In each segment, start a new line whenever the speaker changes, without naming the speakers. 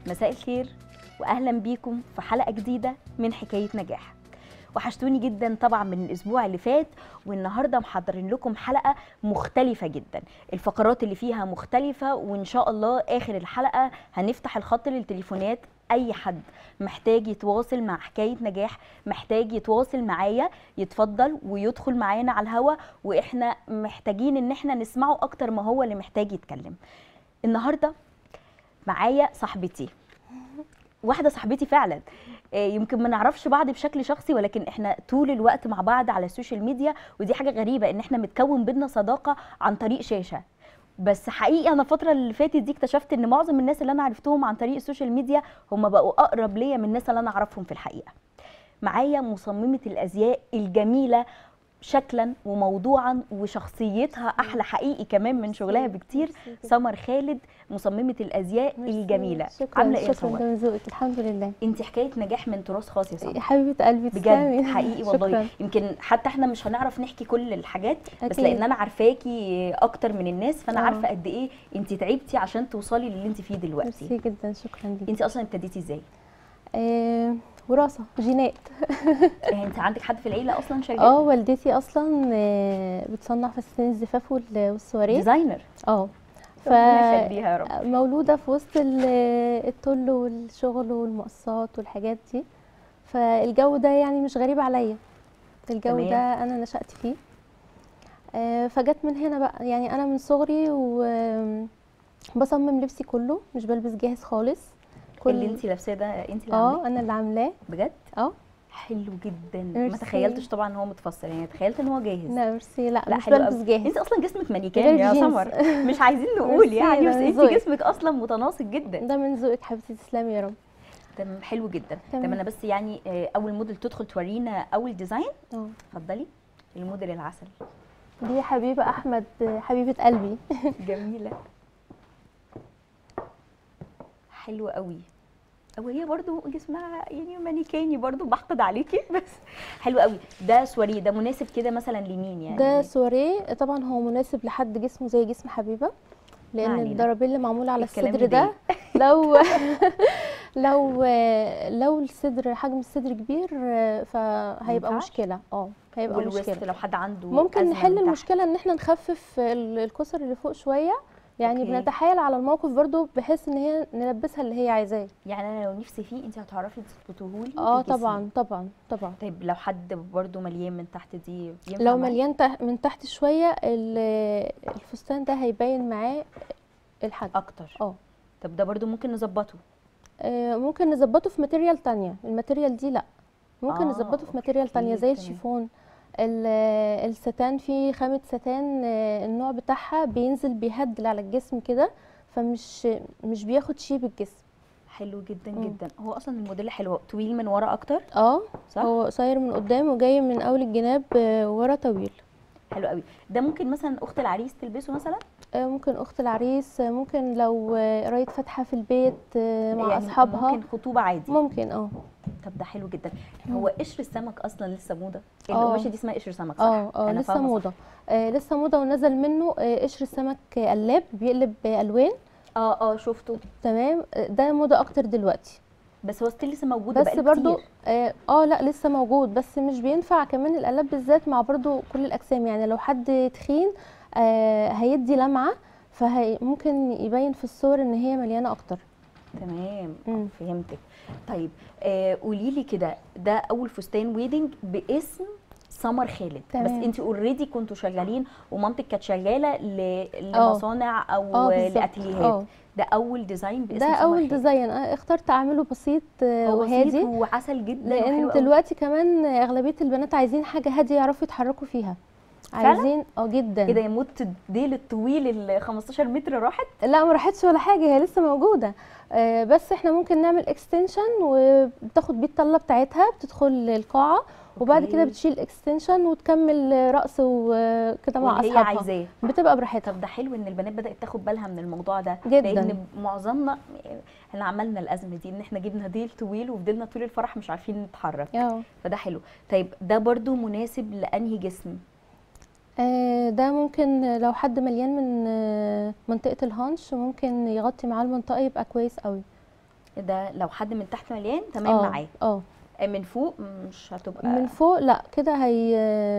مساء الخير واهلا بيكم في حلقه جديده من حكايه نجاح وحشتوني جدا طبعا من الاسبوع اللي فات والنهارده محضرين لكم حلقه مختلفه جدا الفقرات اللي فيها مختلفه وان شاء الله اخر الحلقه هنفتح الخط للتليفونات اي حد محتاج يتواصل مع حكايه نجاح محتاج يتواصل معايا يتفضل ويدخل معانا على الهوا واحنا محتاجين ان احنا نسمعه اكتر ما هو اللي محتاج يتكلم النهارده معايا صاحبتي واحده صاحبتي فعلا آه، يمكن ما نعرفش بعض بشكل شخصي ولكن احنا طول الوقت مع بعض على السوشيال ميديا ودي حاجه غريبه ان احنا متكون بينا صداقه عن طريق شاشه بس حقيقي انا الفتره اللي فاتت دي اكتشفت ان معظم الناس اللي انا عرفتهم عن طريق السوشيال ميديا هم بقوا اقرب ليا من الناس اللي انا اعرفهم في الحقيقه معايا مصممه الازياء الجميله شكلا وموضوعا وشخصيتها احلى حقيقي كمان من شغلها بكتير سمر خالد مصممه الازياء
ميرسي.
الجميله
شكرا
عامله ايه يا
شكرا
سمر
ده من ذوقك الحمد لله
انت حكايه نجاح من تراث خاص يا
يا
سمر
حبيبه قلبي
بجد
تسلمي.
حقيقي والله
شكرا
يمكن حتى احنا مش هنعرف نحكي كل الحاجات بس
أكيد.
لان انا عارفاكي اكتر من الناس فانا
آه.
عارفه قد ايه انت تعبتي عشان توصلي للي انت فيه دلوقتي
ميرسي جدا شكرا ليك
انت اصلا ابتديتي ازاي
آه وراثه جينات
يعني انت عندك حد في العيله اصلا شغال
اه والدتي اصلا آه بتصنع فساتين الزفاف وال- والسواريه
ديزاينر
اه ف
ربنا يخليها يا رب
مولوده في وسط ال- التل والشغل والمقصات والحاجات دي فالجو ده يعني مش غريب عليا الجو
تمام.
ده انا نشأت فيه آه، فجت من هنا بقى يعني انا من صغري وبصمم لبسي كله مش بلبس جاهز خالص
اللي انت لابساه ده انت اللي
اه
عاملاه
انا اللي عاملاه
بجد
اه
حلو جدا ما
ميرسي.
تخيلتش طبعا ان هو متفصل يعني تخيلت ان هو جاهز
لا ميرسي لا,
لا
مش
حلو
بلبس
قوي.
جاهز
انت اصلا جسمك مانيكان
غير
يا
جينز.
سمر مش عايزين نقول
ميرسي،
يعني
ده
بس
من
انت
ذوقك.
جسمك اصلا متناسق جدا
ده من ذوقك حبيبتي تسلمي يا رب
تمام حلو جدا طب
تمام.
انا بس يعني آه، اول موديل تدخل تورينا اول ديزاين
اه
اتفضلي الموديل العسل
دي حبيبه احمد حبيبه قلبي
جميله حلوه قوي او هي برضو جسمها يعني مانيكاني برضو بحقد عليكي بس حلو قوي ده سواريه ده مناسب كده مثلا لمين يعني
ده سواريه طبعا هو مناسب لحد جسمه زي جسم حبيبه لان
علينا.
الضربين اللي معموله على
الكلام
الصدر ده
يضايق.
لو لو لو الصدر حجم الصدر كبير فهيبقى
ينفعش؟
مشكله اه هيبقى
والوسط
مشكله
لو حد عنده
ممكن
أزمة
نحل
من تحت.
المشكله ان احنا نخفف ال- الكسر اللي فوق شويه يعني
أوكي.
بنتحايل على الموقف برضو بحيث ان هي نلبسها اللي هي عايزاه
يعني انا لو نفسي فيه انت هتعرفي تظبطيهولي
اه
بجسمي.
طبعا طبعا طبعا
طيب لو حد برضو مليان من تحت دي ينفع
لو
معاه؟
مليان تح- من تحت شويه ال- الفستان ده هيبين معاه الحجم
اكتر
اه
طب ده برضو ممكن نظبطه
آه، ممكن نظبطه في ماتيريال تانية الماتيريال دي لا ممكن
آه،
نظبطه في
أوكي،
ماتيريال تانية زي
تمام.
الشيفون ال- الستان في خامة ستان آه، النوع بتاعها بينزل بيهدل على الجسم كده فمش مش بياخد شيب الجسم
حلو جدا
مم.
جدا هو اصلا الموديل حلو طويل من ورا اكتر
اه
صح
هو قصير من قدام وجاي من اول الجناب آه، ورا طويل
حلو قوي ده ممكن مثلا اخت العريس تلبسه مثلا
آه، ممكن اخت العريس آه، ممكن لو آه، قرايه فاتحه في البيت آه، مع
يعني
اصحابها
ممكن خطوبه عادي
ممكن اه
طب ده حلو جدا هو قشر السمك اصلا لسه موضه
آه.
القماشه دي اسمها قشر سمك صح
اه اه
أنا
لسه
فاهمة صح.
موضه آه لسه موضه ونزل منه آه قشر السمك آه، قلاب بيقلب آه، الوان
اه اه شفته
تمام آه، ده موضه اكتر دلوقتي
بس هو ستيل لسه موجود
بس
بقاله
برضو
كتير.
اه, آه لا لسه موجود بس مش بينفع كمان القلاب بالذات مع برضو كل الاجسام يعني لو حد تخين آه هيدي لمعه فممكن يبين في الصور ان هي مليانه اكتر
تمام
مم.
فهمتك طيب آه قولي لي كده ده اول فستان ويدنج باسم سمر خالد
تمام.
بس انت اوريدي كنتوا شغالين ومامتك كانت شغاله ل- لمصانع او
اه بالظبط
لاتيليهات
اه
ده اول ديزاين باسم
ده
سمر
اول
خالد.
ديزاين آه اخترت اعمله بسيط آه
هو بسيط
وهادي
وعسل جدا
لان
وحلو قوي.
دلوقتي كمان اغلبيه البنات عايزين حاجه هاديه يعرفوا يتحركوا فيها
فعلا؟
عايزين اه جدا
ايه ده يموت الديل الطويل ال 15 متر راحت
لا ما راحتش ولا حاجه هي لسه موجوده آه، بس احنا ممكن نعمل اكستنشن وبتاخد بيه الطله بتاعتها بتدخل القاعه وبعد كده
أوكي.
بتشيل اكستنشن وتكمل رقص وكده مع
واللي هي
اصحابها
عايزاه
بتبقى براحتها
طب ده حلو ان البنات بدات تاخد بالها من الموضوع ده
جداً.
لان معظمنا احنا عملنا الازمه دي ان احنا جبنا ديل طويل وفضلنا طول الفرح مش عارفين نتحرك
اه
فده حلو طيب ده برضو مناسب لانهي جسم
آه، ده ممكن لو حد مليان من آه، منطقه الهانش ممكن يغطي معاه المنطقه يبقى كويس قوي
ده لو حد من تحت مليان تمام
اه
معاه
اه
من فوق مش هتبقى
من فوق لا كده هي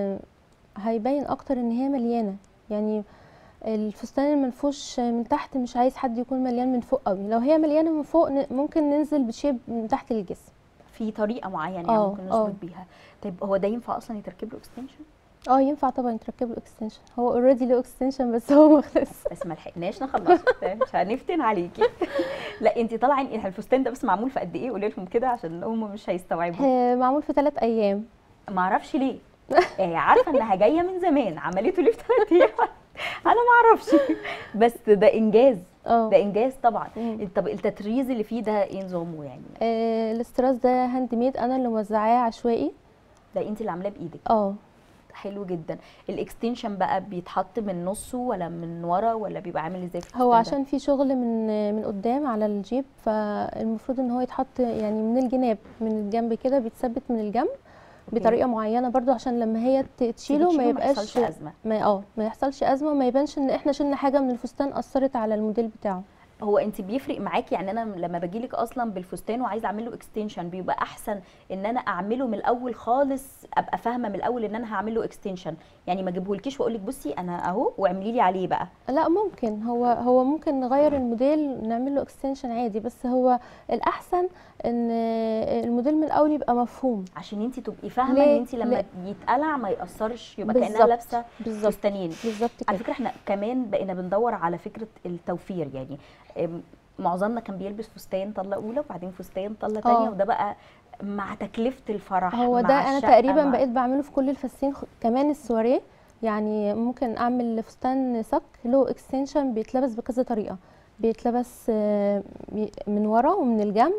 هيبين اكتر ان هي مليانه يعني الفستان المنفوش من تحت مش عايز حد يكون مليان من فوق قوي لو هي مليانه من فوق ن- ممكن ننزل بشيب من تحت الجسم
في طريقه معينه يعني
اه،
ممكن
اه.
نظبط بيها طيب هو ده ينفع اصلا يتركب له اكستنشن
اه ينفع طبعا يتركب له اكستنشن هو اوريدي له اكستنشن بس هو مخلص
بس ما لحقناش نخلص مش هنفتن عليكي لا انت طالعه عين الفستان ده بس معمول في قد ايه قولي لهم كده عشان هم مش هيستوعبوا
آه، معمول في ثلاث ايام
ما اعرفش ليه آه، عارفه انها جايه من زمان عملته ليه في ثلاث ايام انا ما اعرفش بس ده انجاز
اه
ده انجاز طبعا
مم.
طب التطريز اللي فيه ده ايه نظامه يعني
آه، الاستراس ده هاند ميد انا اللي موزعاه عشوائي
ده انت اللي عاملاه بايدك
اه
حلو جدا الاكستنشن بقى بيتحط من نصه ولا من ورا ولا بيبقى عامل ازاي في
هو
الفستان ده؟
عشان في شغل من من قدام على الجيب فالمفروض ان هو يتحط يعني من الجناب من الجنب كده بيتثبت من الجنب بطريقه معينه برضو عشان لما هي ت- تشيله ما
بتشيله ما
يبقاش
يحصلش ازمه
ما اه ما يحصلش ازمه وما يبانش ان احنا شلنا حاجه من الفستان اثرت على الموديل بتاعه
هو انت بيفرق معاكي يعني انا لما باجيلك اصلا بالفستان وعايزه اعمل له اكستنشن بيبقى احسن ان انا اعمله من الاول خالص ابقى فاهمه من الاول ان انا هعمل له اكستنشن يعني ما اجيبهولكيش واقول لك بصي انا اهو واعملي لي عليه بقى
لا ممكن هو هو ممكن نغير الموديل نعمل له اكستنشن عادي بس هو الاحسن ان الموديل من الاول يبقى مفهوم
عشان انت تبقي فاهمه
ليه؟
ان انت لما
ليه؟
يتقلع ما ياثرش يبقى كانها
بالظبط.
لابسه
بالظبط
فستانين
بالظبط
على
كده
فكره احنا كمان بقينا بندور على فكره التوفير يعني ام، معظمنا كان بيلبس فستان طله اولى وبعدين فستان طله تانية
اه.
وده بقى مع تكلفه الفرح
هو
مع
ده انا
الشقة،
تقريبا
مع-
بقيت بعمله في كل الفساتين خ- كمان السواريه يعني ممكن اعمل فستان صك له اكستنشن بيتلبس بكذا طريقه بيتلبس آه، بي- من ورا ومن الجنب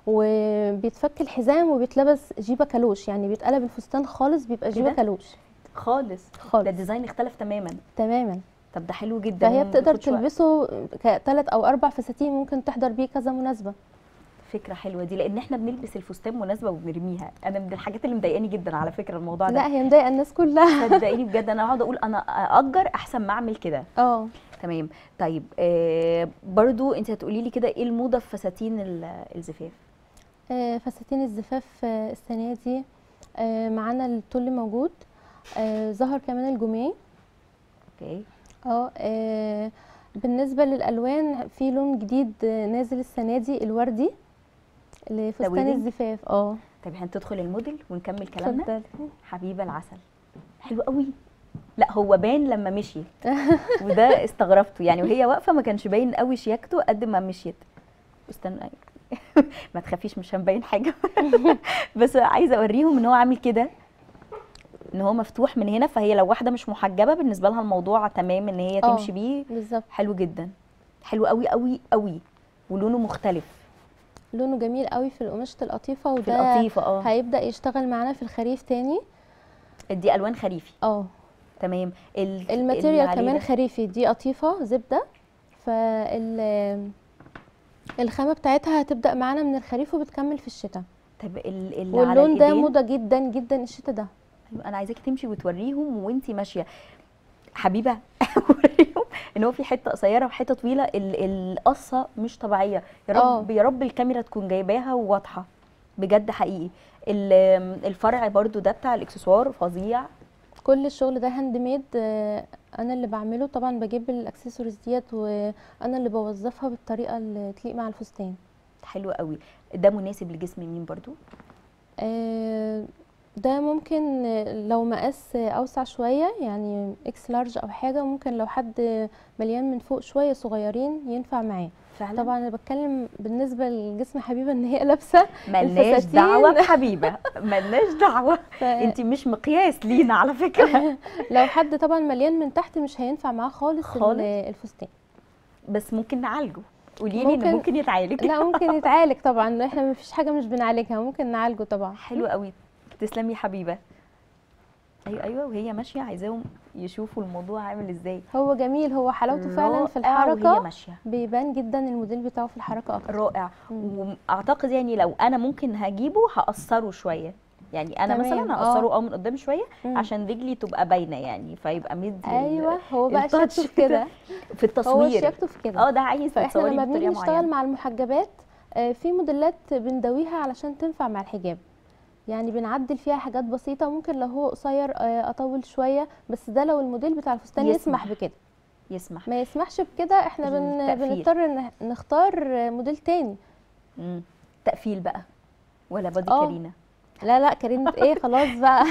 وبيتفك الحزام وبيتلبس جيبه كالوش يعني بيتقلب الفستان خالص بيبقى جيبه
كده؟
كالوش
خالص ده
خالص
الديزاين اختلف تماما
تماما
طب ده حلو جدا
فهي
وما
بتقدر
بياخدش وقت.
تلبسه كثلاث او اربع فساتين ممكن تحضر بيه كذا مناسبه
فكره حلوه دي لان احنا بنلبس الفستان مناسبه وبنرميها انا من الحاجات اللي مضايقاني جدا على فكره الموضوع ده
لا هي مضايقه الناس كلها
صدقيني بجد انا اقعد اقول انا اجر احسن ما اعمل كده
اه
تمام طيب آه برضو انت هتقولي لي كده ايه الموضه في فساتين ال- الزفاف
آه، فساتين الزفاف آه، السنه دي آه، معانا التل موجود آه، ظهر كمان الجوميه
اوكي
اه آه، بالنسبه للالوان في لون جديد آه، نازل السنه دي الوردي لفستان
ويدنج؟
الزفاف اه
طيب هندخل الموديل ونكمل كلامنا
اتفضلي
حبيبه العسل حلو قوي لا هو بان لما مشي وده استغربته يعني وهي واقفه ما كانش باين قوي شياكته قد ما مشيت استنى ما تخافيش مش هنبين حاجه بس عايزه اوريهم ان هو عامل كده ان هو مفتوح من هنا فهي لو واحده مش محجبه بالنسبه لها الموضوع تمام ان هي
اه.
تمشي بيه
بالظبط
حلو جدا حلو قوي قوي قوي ولونه مختلف
لونه جميل قوي في القماشة القطيفة
في
وده
القطيفه اه
هيبدأ يشتغل معانا في الخريف تاني
دي الوان خريفي
اه
تمام ال- اللي
الماتيريال
عليه
كمان
ده.
خريفي دي قطيفة زبدة فال الخامة بتاعتها هتبدأ معانا من الخريف وبتكمل في الشتاء
طب ال- اللي على
واللون ده
الإيدين؟
موضة جدا جدا الشتاء ده
أيوة، انا عايزاكي تمشي وتوريهم وانتي ماشيه حبيبه وريهم ان هو في حته قصيره وحته طويله ال- القصه مش طبيعيه يا رب يا رب الكاميرا تكون جايباها وواضحه بجد حقيقي ال- الفرع برضو ده بتاع الاكسسوار فظيع
كل الشغل ده هاند ميد آه، انا اللي بعمله طبعا بجيب الاكسسوارز ديت وانا اللي بوظفها بالطريقة اللي تليق مع الفستان
حلو قوي ده مناسب لجسم مين برضو
آه، ده ممكن آه، لو مقاس آه، اوسع شويه يعني اكس لارج او حاجه ممكن لو حد مليان من فوق شويه صغيرين ينفع معاه
فعلا
طبعا انا بتكلم بالنسبه لجسم حبيبه ان هي لابسه
ملناش
الفساتين.
دعوه بحبيبه ملناش دعوه
ف-
انت مش مقياس لينا على فكره
لو حد طبعا مليان من تحت مش هينفع معاه خالص,
خالص؟
ال- الفستان
بس ممكن نعالجه قولي لي ان
ممكن-
ممكن يتعالج
لا ممكن يتعالج طبعا احنا مفيش حاجه مش بنعالجها ممكن نعالجه طبعا
حلو قوي تسلمي يا حبيبه ايوه ايوه وهي ماشيه عايزاهم يشوفوا الموضوع عامل ازاي
هو جميل هو حلاوته فعلا في
رائع وهي
الحركه
ماشيه
بيبان جدا الموديل بتاعه في الحركه اكتر
رائع
مم.
واعتقد يعني لو انا ممكن هجيبه هقصره شويه يعني انا
تمام،
مثلا
اه.
هقصره اه من قدام شويه
مم.
عشان رجلي تبقى باينه يعني فيبقى مدي ال-
ايوه هو بقى
التاتش
شياكته في كده
في
هو
التصوير
شياكته في كده
اه ده عايز
فاحنا
تتصوري
لما بنيجي
بطريقه
نشتغل
معينه
مع المحجبات آه، في موديلات بندويها علشان تنفع مع الحجاب يعني بنعدل فيها حاجات بسيطة ممكن لو هو قصير آه، أطول شوية بس ده لو الموديل بتاع الفستان
يسمح.
يسمح بكده
يسمح
ما يسمحش بكده احنا بن...
التقفيل.
بنضطر ن- نختار آه، موديل تاني
مم. تقفيل بقى ولا بادي
آه.
كارينا
لا لا كريمة ايه خلاص بقى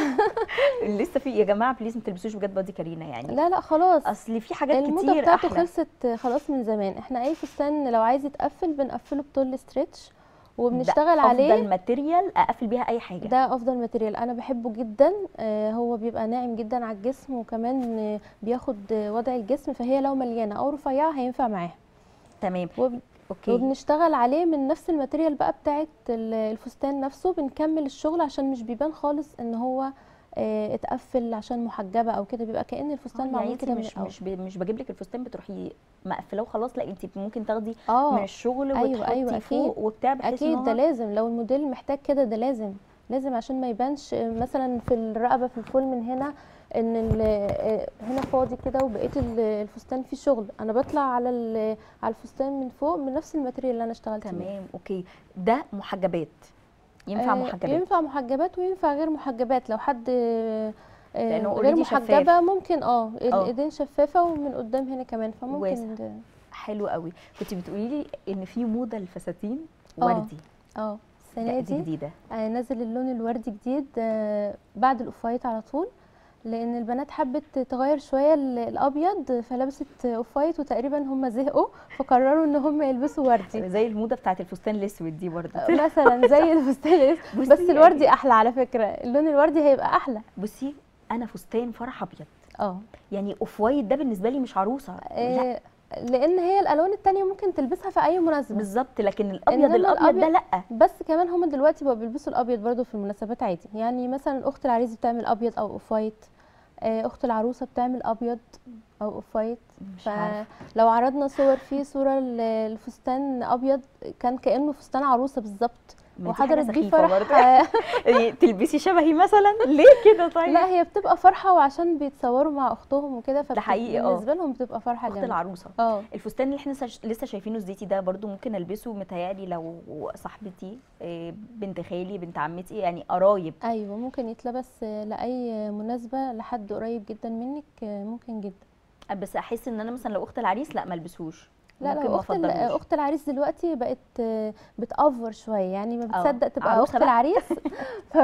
لسه في يا جماعه بليز ما تلبسوش بجد بادي كارينا يعني
لا لا خلاص
اصل في حاجات
الموضة
كتير
بتاعته
احلى
خلصت خلاص من زمان احنا اي فستان لو عايز يتقفل بنقفله بطول ستريتش وبنشتغل
ده
عليه
افضل ماتيريال اقفل بيها اي حاجه
ده افضل ماتيريال انا بحبه جدا آه، هو بيبقى ناعم جدا على الجسم وكمان آه، بياخد آه، وضع الجسم فهي لو مليانه او رفيعه هينفع معاها
تمام
وب-
اوكي
وبنشتغل عليه من نفس الماتيريال بقى بتاعت ال- الفستان نفسه بنكمل الشغل عشان مش بيبان خالص ان هو آه، اتقفل عشان محجبه او كده بيبقى كأن الفستان
يعني
معمول
انت
كده من
مش
الأول.
مش ب- مش بجيب لك الفستان بتروحي مقفلاه وخلاص لا انت ممكن تاخدي من
اه
الشغل
أيوة،
وتحطي
أيوة،
فوق
أكيد.
وبتاع بحيث ان
اكيد
هو
ده لازم لو الموديل محتاج كده ده لازم لازم عشان ما يبانش آه، مثلا في الرقبه في الفول من هنا ان ال- آه، هنا فاضي كده وبقيه ال- الفستان فيه شغل انا بطلع على ال- على الفستان من فوق من نفس الماتيريال اللي انا اشتغلت بيه
تمام اوكي ده محجبات ينفع
آه،
محجبات
ينفع محجبات وينفع غير محجبات لو حد آه، آه،
لأنه
غير
already
محجبه
شفاف.
ممكن اه الايدين شفافه ومن قدام هنا كمان
واسع.
فممكن ده-
حلو قوي كنت بتقولي لي ان في موضه الفساتين
آه.
وردي
اه
لا
السنه
دي
دي
جديده
آه، نزل اللون الوردي جديد آه، بعد الاوفايت على طول لان البنات حبت تغير شويه ال- الابيض فلبست اوفايت وتقريبا هم زهقوا فقرروا ان هم يلبسوا وردي
زي الموضه بتاعت الفستان الاسود دي برضه
مثلا زي الفستان الأسود. بس
بصي
الوردي
يعني-
احلى على فكره اللون الوردي هيبقى احلى
بصي انا فستان فرح ابيض
اه
يعني اوف وايت ده بالنسبه لي مش عروسه لا
آه، لان هي الالوان التانية ممكن تلبسها في اي مناسبه
بالظبط لكن الابيض
إنما
الابيض ده
الأبيض-
لا
بس كمان هم دلوقتي بقوا بيلبسوا الابيض برضو في المناسبات عادي يعني مثلا اخت العريس بتعمل ابيض او اوف وايت آه، اخت العروسه بتعمل ابيض او اوف وايت
مش عارفه
فلو عرضنا صور فيه صوره ل- الفستان ابيض كان كانه فستان عروسه بالظبط
ما دي حاجة
وحضرت بيه
سخيفة
فرح
برضه.
آه،
إيه، تلبسي شبهي مثلا ليه كده طيب
لا هي بتبقى فرحه وعشان بيتصوروا مع اختهم وكده
حقيقي، آه.
فبالنسبه لهم بتبقى فرحه
اخت
جامده
العروسه
اه
الفستان اللي احنا لسه- لسه شايفينه الزيتي ده برضو ممكن البسه متهيألي لو صاحبتي إيه، بنت خالي بنت عمتي يعني قرايب
ايوه ممكن يتلبس آه، لاي مناسبه لحد قريب جدا منك آه، ممكن جدا
بس احس ان انا مثلا لو اخت العريس لا ما البسهوش
لا
ممكن
لا
ما
اخت ال-
افضلوش
اخت العريس دلوقتي بقت آه، بتأفور شويه يعني ما
آه،
بتصدق تبقى
عروسة
اخت
بقى.
العريس ف...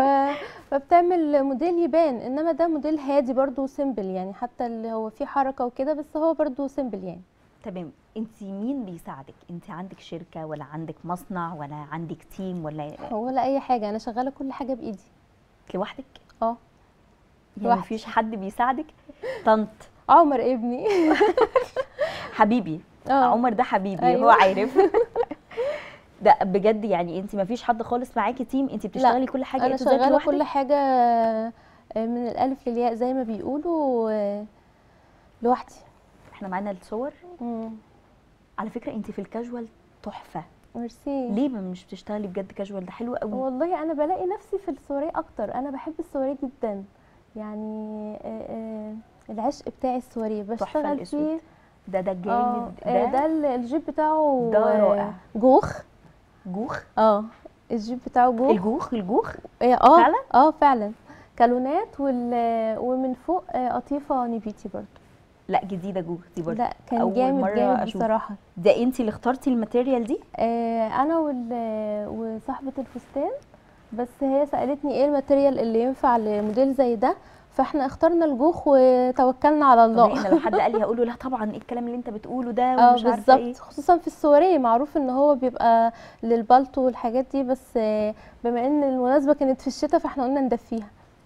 فبتعمل موديل يبان انما ده موديل هادي برضو سيمبل يعني حتى اللي هو فيه حركه وكده بس هو برضو سيمبل يعني
تمام انت مين بيساعدك انت عندك شركه ولا عندك مصنع ولا عندك تيم ولا
ولا اي حاجه انا شغاله كل حاجه بايدي
لوحدك
اه
يعني
لوحدي.
مفيش حد بيساعدك طنط
عمر ابني
حبيبي
اه
عمر ده حبيبي
أيوة.
هو عارف ده بجد يعني انت مفيش حد خالص معاكي تيم انت بتشتغلي كل حاجه
انا
A to Z
شغاله
لوحدك؟
كل حاجه آه، من الالف للياء زي ما بيقولوا آه، لوحدي
احنا معانا الصور
مم.
على فكره انت في الكاجوال تحفه
ميرسي
ليه ما مش بتشتغلي بجد كاجوال ده حلو قوي
والله انا بلاقي نفسي في السواريه اكتر انا بحب السواريه جدا يعني آه، آه، العشق بتاعي السواريه بشتغل
الأسود.
فيه
ده ده
اه
جامد
آه،
ده,
ده ال- الجيب بتاعه
ده
آه،
رائع.
جوخ
جوخ
اه الجيب بتاعه جوخ
الجوخ الجوخ
إيه، اه
فعلا؟
اه فعلا كالونات وال ومن فوق آه، قطيفه نبيتي برضه
لا جديده جوخ دي برضه
لا كان
أول
جامد
مرة
جامد
أشوف.
بصراحه
ده انت اللي اخترتي الماتيريال دي
آه، انا وال- وصاحبه الفستان بس هي سالتني ايه الماتيريال اللي ينفع لموديل زي ده فاحنا اخترنا الجوخ وتوكلنا على
طبيعي
الله
ان لو حد قال لي هقول له لا طبعا ايه الكلام اللي انت بتقوله ده
اه
ومش عارفه ايه
بالظبط خصوصا في السواريه معروف ان هو بيبقى للبلطو والحاجات دي بس آه، بما ان المناسبه كانت في الشتاء فاحنا قلنا ندفيها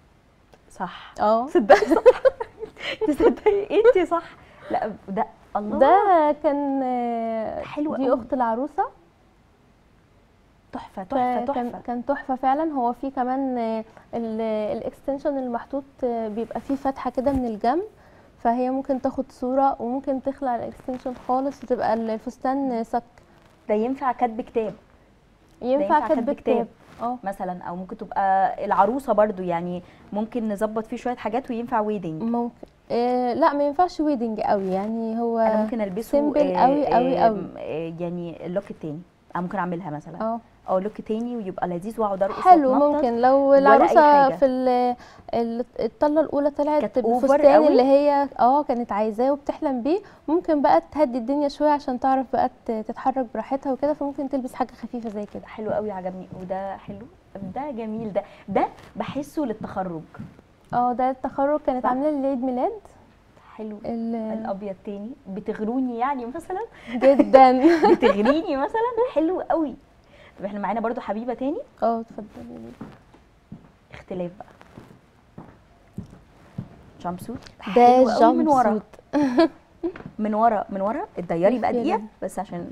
صح
اه
تصدقي صح تصدقي انت صح لا ده الله
ده كان آه،
حلو
دي
قوي.
اخت العروسه
تحفه تحفه
فكان
تحفه
كان تحفه فعلا هو في كمان آه، ال- الاكستنشن المحطوط آه، بيبقى فيه فتحه كده من الجنب فهي ممكن تاخد صوره وممكن تخلع الاكستنشن خالص وتبقى الفستان صك
ده ينفع كاتب كتاب
ينفع
ينفع
كتب
كتب كتاب.
كتاب اه
مثلا او ممكن تبقى العروسه برضو يعني ممكن نظبط فيه شويه حاجات وينفع ويدنج
ممكن آه لا ما ينفعش ويدنج قوي يعني هو
انا ممكن البسه
simple
آه،
قوي قوي
آه،
قوي.
آه، يعني اللوك التاني أنا ممكن اعملها مثلا
اه
او لوك تاني ويبقى لذيذ واقعد ارقص
حلو
وأتنطط.
ممكن لو
أي
العروسه
حاجة.
في ال- ال- الطله الاولى طلعت
كانت over
بالفستان
قوي.
اللي هي اه كانت عايزاه وبتحلم بيه ممكن بقى تهدي الدنيا شويه عشان تعرف بقى ت- تتحرك براحتها وكده فممكن تلبس حاجه خفيفه زي كده
حلو قوي عجبني وده حلو ده جميل ده ده بحسه للتخرج
اه ده التخرج كانت
صح.
عامله لي عيد ميلاد
حلو
ال-
الابيض تاني بتغروني يعني مثلا
جدا
بتغريني مثلا حلو قوي طب احنا معانا برضو حبيبه تاني
اه اتفضلي
اختلاف بقى جامب سوت
ده
حلو قوي من
جامب
ورا
سوت
من ورا من ورا اتضيري بقى
فعلا.
دقيقه بس عشان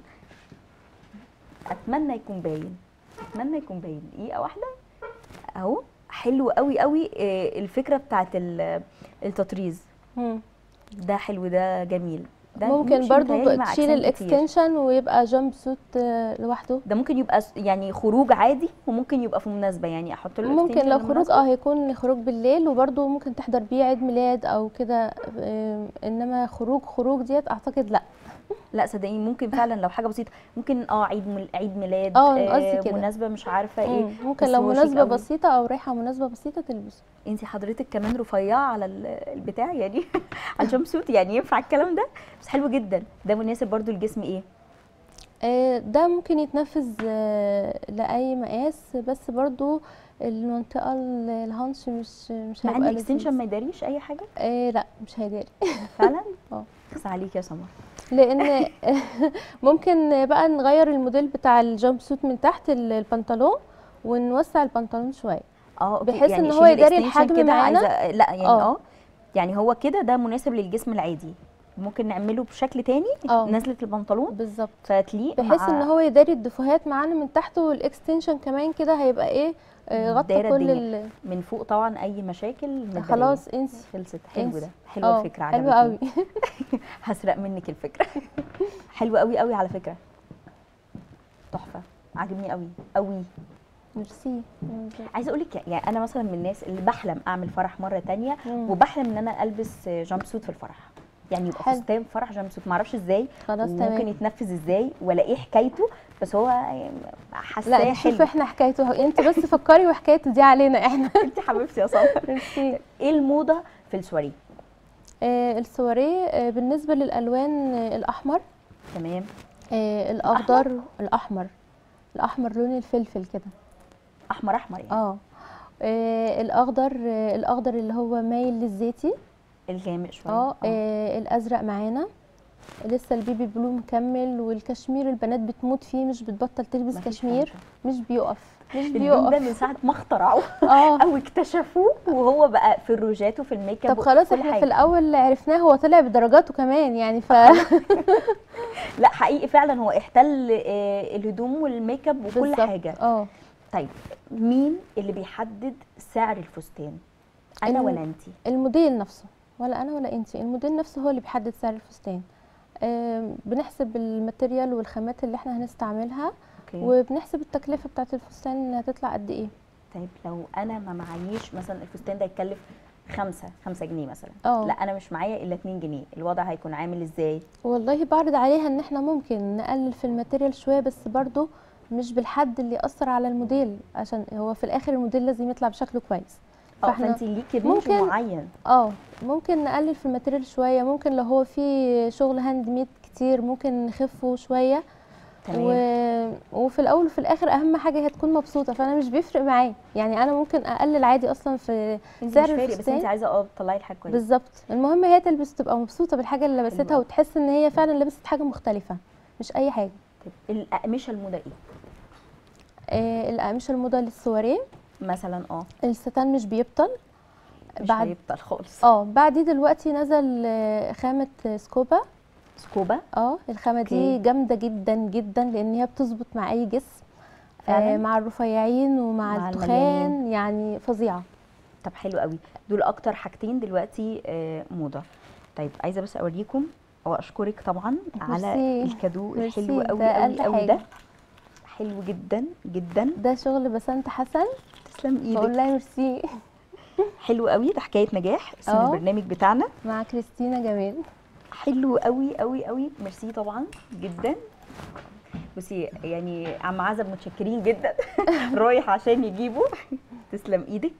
اتمنى يكون باين اتمنى يكون باين دقيقه واحده اهو حلو قوي قوي آه، الفكره بتاعت ال- التطريز
مم.
ده حلو ده جميل ده
ممكن
يمشي
برضو
متهيألي مع
تشيل
أجسام كتير.
الاكستنشن ويبقى جامب سوت آه، لوحده
ده ممكن يبقى س- يعني خروج عادي وممكن يبقى في مناسبه يعني احط له
ممكن
extension
لو خروج
لمناسبة.
اه هيكون خروج بالليل وبرضه ممكن تحضر بيه عيد ميلاد او كده آم، انما خروج خروج ديت اعتقد لا
لا صدقيني ممكن فعلا لو حاجه بسيطه ممكن اه عيد مل- عيد ميلاد
اه، قصدي كده.
مناسبه مش عارفه ايه
مم، ممكن
بس
لو
هو شيك
مناسبة
قوي.
بسيطة او رايحة مناسبة بسيطة تلبسه
انت حضرتك كمان رفيعه على ال- البتاع يعني على الجامب سوت يعني ينفع الكلام ده بس حلو جدا ده مناسب برضو لجسم ايه
آه، ده ممكن يتنفذ آه، لأي مقاس بس برضو المنطقة ال- الهانش مش مش
مع ان
هيبقى
الاكستنشن
لذيذ.
ما يداريش اي حاجه
آه لا مش هيداري
فعلا
اه.
بس عليك يا سمر
لان ممكن بقى نغير الموديل بتاع الجامب سوت من تحت ال- البنطلون ونوسع البنطلون شويه
اه أوكي،
بحيث
يعني
إن هو
شيل
يداري
الاكستنشن
الحجم
كده
معانا.
عايزة- لا يعني
اه.
اه يعني هو كده ده مناسب للجسم العادي ممكن نعمله بشكل تاني
اه.
نزله البنطلون
بالظبط
فتليق
بحيث
مع
ان هو يداري الدفوهات معانا من تحت والاكستنشن كمان كده هيبقى ايه آه، غطى
دايرة
كل
الدنيا.
ال...
من فوق طبعا اي مشاكل متدارية.
خلاص انسي
خلصت حلو
انسي.
ده حلو
اه،
الفكره
حلو
عجبتني
قوي
هسرق منك الفكره حلو قوي قوي على فكره تحفه عاجبني قوي قوي
ميرسي
عايزه اقول لك يعني انا مثلا من الناس اللي بحلم اعمل فرح مره تانية
مم.
وبحلم ان انا البس جامب سوت في الفرح يعني يبقى
حلو.
فستان فرح جامب سوت معرفش ازاي
خلاص
ممكن
تمام
يتنفذ ازاي ولا ايه حكايته بس هو
لا
حاساه
نشوف
حلو
احنا حكايته انت بس فكري وحكايته دي علينا احنا
انت حبيبتي يا سمر
ميرسي
ايه الموضه في السواريه
آه، السواريه آه، بالنسبه للالوان آه، الاحمر
تمام
آه، الاخضر الاحمر الاحمر لون الفلفل كده
احمر احمر يعني
اه آه، الاخضر آه، الاخضر اللي هو مايل للزيتي
الغامق شويه
اه آه، الازرق معانا لسه البيبي بلو مكمل والكشمير البنات بتموت فيه مش بتبطل تلبس
مفيش
كشمير
حاجة.
مش بيقف مش
اللون ده
بيقف
من ساعه ما اخترعوه
اه
او اكتشفوه وهو بقى في الروجات وفي الميك اب
طب خلاص
وكل
احنا في
حاجة.
الاول عرفناه هو طلع بدرجاته كمان يعني ف
لا حقيقي فعلا هو احتل آه، الهدوم والميك اب وكل
بالظبط.
حاجه
اه
طيب مين اللي بيحدد سعر الفستان انا
الم-
ولا انتي
الموديل نفسه ولا انا ولا انتي الموديل نفسه هو اللي بيحدد سعر الفستان آم، بنحسب الماتيريال والخامات اللي احنا هنستعملها
اوكي
وبنحسب التكلفه بتاعه الفستان انها تطلع قد ايه
طيب لو انا ما معيش مثلا الفستان ده يتكلف خمسة خمسة جنيه مثلا
اه.
لا انا مش معايا الا 2 جنيه الوضع هيكون عامل ازاي
والله بعرض عليها ان احنا ممكن نقلل في الماتيريال شويه بس برضو مش بالحد اللي ياثر على الموديل عشان هو في الاخر الموديل لازم يطلع بشكله كويس
اه
فاحنا
فانتي ليكي رينج
ممكن-
معين
اه ممكن نقلل في الماتيريال شويه ممكن لو هو في شغل هاند ميد كتير ممكن نخفه شويه
تمام
و... وفي الاول وفي الاخر اهم حاجه هي تكون مبسوطه فانا مش بيفرق معايا يعني انا ممكن اقلل عادي اصلا في
انتي
سعر
مش فارق بس
الفستان.
انتي عايزه اه تطلعي الحاجه كويسه
بالظبط المهم هي تلبس تبقى مبسوطه بالحاجه اللي لبستها
حلو.
وتحس ان هي فعلا لبست حاجه مختلفه مش اي حاجه
طيب الاقمشه الموضه ايه
آه الأقمشة الموضة للسواريه
مثلا اه
الستان مش بيبطل
مش
بعد
هيبطل خالص
اه بعديه دلوقتي نزل آه، خامة سكوبا
سكوبا
اه الخامة دي
اوكي.
جامدة جدا جدا لان هي بتظبط مع اي جسم
فعلاً؟
آه مع الرفيعين ومع
مع
التخان
المليانين.
يعني فظيعة
طب حلو قوي دول اكتر حاجتين دلوقتي آه، موضه طيب عايزه بس اوريكم واشكرك طبعا على
ميرسي.
الكادو
ميرسي،
الحلو قوي
ده
قوي
أقل
قوي ده
حاجة.
حلو جدا جدا
ده شغل بسنت حسن
تسلم
بقول
ايدك
لها ميرسي
حلو قوي ده حكايه نجاح اسم
اه.
البرنامج بتاعنا
مع كريستينا جمال
حلو قوي قوي قوي ميرسي طبعا جدا بصي يعني عم عزب متشكرين جدا رايح عشان يجيبه تسلم ايدك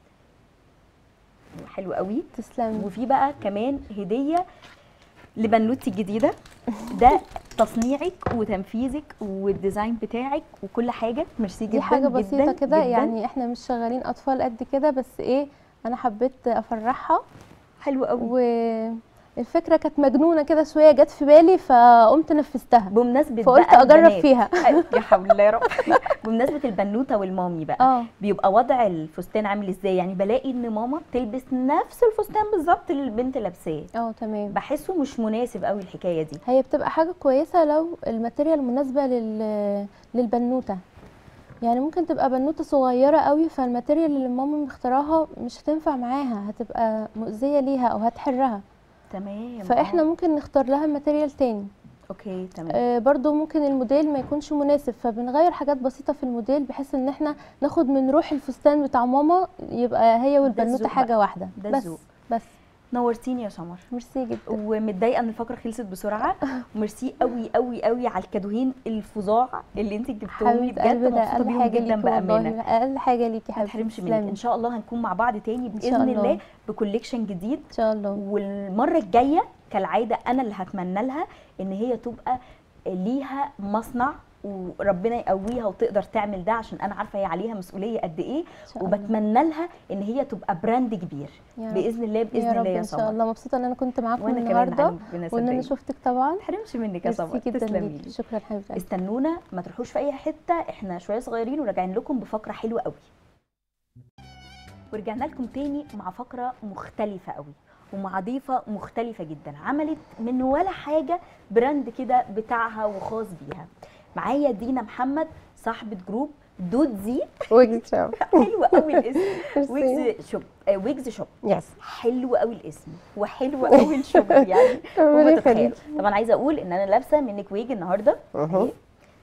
حلو قوي
تسلمي
وفي بقى كمان هديه لبنوتي الجديده ده تصنيعك وتنفيذك والديزاين بتاعك وكل حاجه ميرسي جدا
دي حاجه بسيطه
جداً
كده
جداً.
يعني احنا مش شغالين اطفال قد كده بس ايه انا حبيت افرحها
حلو قوي
والفكره كانت مجنونه كده شويه جت في بالي فقمت نفذتها
بمناسبه
فقلت
بقى
اجرب
البنات.
فيها
يا حول الله يا رب بمناسبه البنوته والمامي بقى
اه
بيبقى وضع الفستان عامل ازاي يعني بلاقي ان ماما بتلبس نفس الفستان بالظبط اللي البنت لابساه
اه تمام
بحسه مش مناسب قوي الحكايه دي
هي بتبقى حاجه كويسه لو الماتيريال مناسبه لل للبنوته يعني ممكن تبقى بنوته صغيره قوي فالماتيريال اللي ماما مختاراها مش هتنفع معاها هتبقى مؤذيه ليها او هتحرها
تمام
فاحنا
آه.
ممكن نختار لها ماتيريال تاني
اوكي تمام
آه، برضو ممكن الموديل ما يكونش مناسب فبنغير حاجات بسيطة في الموديل بحيث ان احنا ناخد من روح الفستان بتاع ماما يبقى هي والبنوتة
الذوق
حاجة
بقى.
واحدة
ده
بس
الذوق.
بس
نورتيني يا سمر
ميرسي جدا
ومتضايقه ان الفقره خلصت بسرعه وميرسي قوي قوي قوي على الكادوهين الفظاع اللي انت جبتهم لي
حبيبة
بجد
قلبي ده
مبسوطه
اقل
بيهم
حاجة
جدا
ليكي
بامانه
والله اقل حاجة ليكي
ما
حبيبتي
تحرمش منك
تسلمي.
ان شاء الله هنكون مع بعض تاني
إن شاء
باذن
الله.
الله بكوليكشن جديد
ان شاء الله
والمره الجايه كالعاده انا اللي هتمنى لها ان هي تبقى ليها مصنع وربنا يقويها وتقدر تعمل ده عشان انا عارفه هي عليها مسؤوليه قد ايه
ان شاء الله
وبتمنى لها ان هي تبقى براند كبير
يا رب.
باذن الله باذن
يا رب
الله يا
ان شاء
سمر
الله مبسوطة ان انا كنت معاكم
وانا كمان
النهاردة
علي ربنا
وان انا
يصدقني.
شفتك طبعا
ما تحرمش منك يا سمر
ميرسي جدا
تسلمي
ليكي
لي
شكرا حبيبتي
استنونا ما تروحوش في اي حته احنا شويه صغيرين وراجعين لكم بفقره حلوه قوي ورجعنا لكم تاني مع فقره مختلفه قوي ومع ضيفه مختلفه جدا عملت من ولا حاجه براند كده بتاعها وخاص بيها معايا دينا محمد صاحبه جروب دودزي
ويجز شوب
حلو قوي الاسم
ميرسي.
ويجز شوب آه، ويجز شوب
يس
حلو قوي الاسم وحلو قوي الشغل يعني
ربنا
ومتخيل
يخليك.
طبعا عايزه اقول ان انا لابسه منك ويج النهارده
أها.
أهي.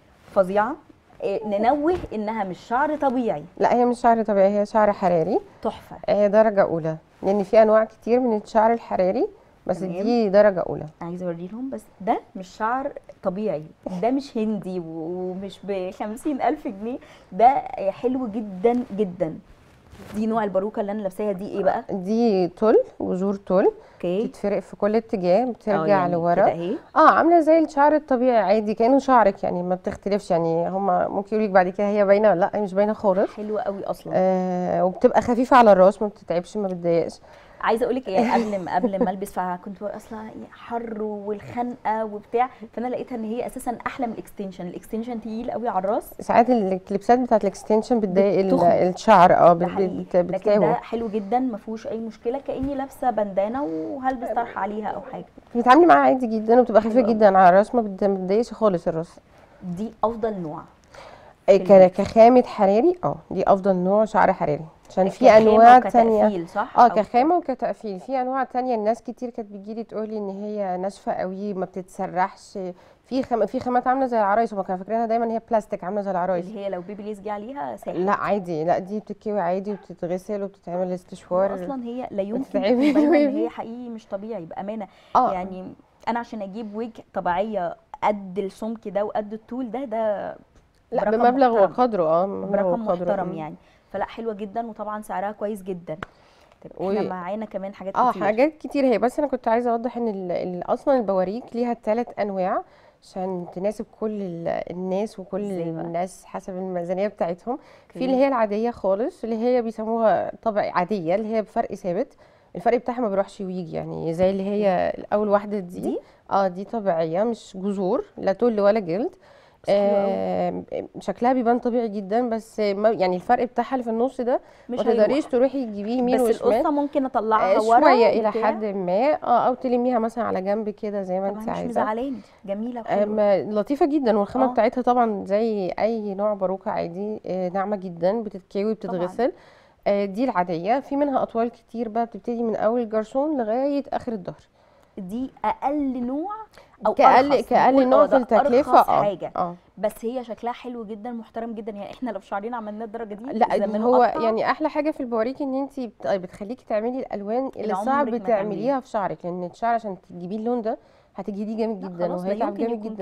فظيعه إيه، ننوه انها مش شعر طبيعي
لا هي مش شعر طبيعي هي شعر حراري
تحفه
آه، درجة أولى لأن في أنواع كتير من الشعر الحراري بس
تمام.
دي درجة أولى
عايزه اوريلهم بس ده مش شعر طبيعي ده مش هندي و- ومش ب ألف جنيه ده حلو جدا جدا دي نوع الباروكه اللي انا لابساها دي ايه بقى
دي تل وجور تل
اوكي
بتتفرق في كل اتجاه
آه،
بترجع
يعني
لورا
كده اهي
اه عامله زي الشعر الطبيعي عادي كانه شعرك يعني ما بتختلفش يعني هما ممكن يقولوا لك بعد كده هي باينه ولا لا هي مش باينه خالص
حلوه قوي اصلا
آه وبتبقى خفيفه على الراس ما بتتعبش ما بتضايقش
عايزه اقول لك يعني قبل ما قبل ما البس فكنت بقول اصلا حر والخنقه وبتاع فانا لقيتها ان هي اساسا احلى من الاكستنشن الاكستنشن تقيل قوي على الراس
ساعات الكليبسات بتاعت الاكستنشن بتضايق ال-
بتخنق.
الشعر اه
ده
بت-
حقيقي
بت-
لكن ده
بتتعبه
حلو جدا ما فيهوش اي مشكله كاني لابسه بندانه وهلبس طرحه عليها او حاجه
بتتعاملي معاها عادي جدا وبتبقى خفيفه
حلو أوي.
جدا على الراس ما بت- ما بتضايقش خالص الراس
دي افضل نوع
إيه،
في
ك-
اللبس.
كخامه حراري اه دي افضل نوع شعر حراري عشان في
كخامة
انواع تانية
وكتقفيل، صح
اه
أو-
كخامه وكتقفيل في انواع تانية الناس كتير كانت بتجيلي تقولي ان هي ناشفه قوي ما بتتسرحش في خم... في خامات عامله زي العرايس هما كانوا فاكرينها دايما هي بلاستيك عامله زي العرايس
اللي هي لو بيبي ليس جه عليها ساحل
لا عادي لا دي بتتكوي عادي وبتتغسل وبتتعمل استشوار
اصلا هي لا يمكن
بتتعبي
تبين ان
قوي.
هي حقيقي مش طبيعي بامانه
اه
يعني انا عشان اجيب ويج طبيعيه قد السمك ده وقد الطول ده ده
لا
برقم
بمبلغ
محترم.
وقدره اه بمبلغ
برقم
وقدره
محترم
مم.
يعني فلا حلوه جدا وطبعا سعرها كويس جدا طب
و-
احنا معانا كمان حاجات
اه
كتير
حاجات كتير هي بس انا كنت عايزه اوضح ان ال- ال- اصلا البواريك ليها ثلاث انواع عشان تناسب كل ال- الناس وكل
إزاي بقى؟
الناس حسب الميزانيه بتاعتهم في
أوكي.
اللي هي العاديه خالص اللي هي بيسموها طبع عاديه اللي هي بفرق ثابت الفرق بتاعها ما بيروحش ويجي يعني زي اللي هي اول واحده دي,
دي؟
اه دي طبيعيه مش جذور لا تل ولا جلد
بس حلوة أوي.
آه شكلها بيبان طبيعي جدا بس ما يعني الفرق بتاعها اللي في النص ده
مش
ما تقدريش
هيروح.
تروحي تجيبيه يمين
بس
وشمال
القصه ممكن اطلعها
آه،
ورا
شويه الى
وبتاع.
حد ما اه او تلميها مثلا على جنب كده زي ما
طبعا
انت
مش
عايزه
مزعلاني جميله وحلوه
أم لطيفه جدا والخامه
آه.
بتاعتها طبعا زي اي نوع باروكه عادي آه، ناعمه جدا بتتكوي بتتغسل آه، دي العاديه في منها اطوال كتير بقى بتبتدي من اول الجرسون لغايه اخر الظهر
دي اقل نوع او
كأقل
أرخص.
كأقل
نقول
نوع
آه
في
ده
التكلفه
أرخص
اه
حاجه
اه
بس هي شكلها حلو جدا محترم جدا يعني احنا لو شعرنا عملناه الدرجه دي
لا
زي ما
اللي هو
نقطع،
يعني احلى حاجه في البواريك ان انت بت- بتخليكي تعملي الالوان اللي
عمرك
صعب
ما
بتعمليها
تعمليها.
في شعرك لان الشعر عشان تجيبيه اللون ده هتجهديه جامد
لا
جدا
خلاص لا
وهيتعب
يمكن
جامد
يكون
جدا
كده.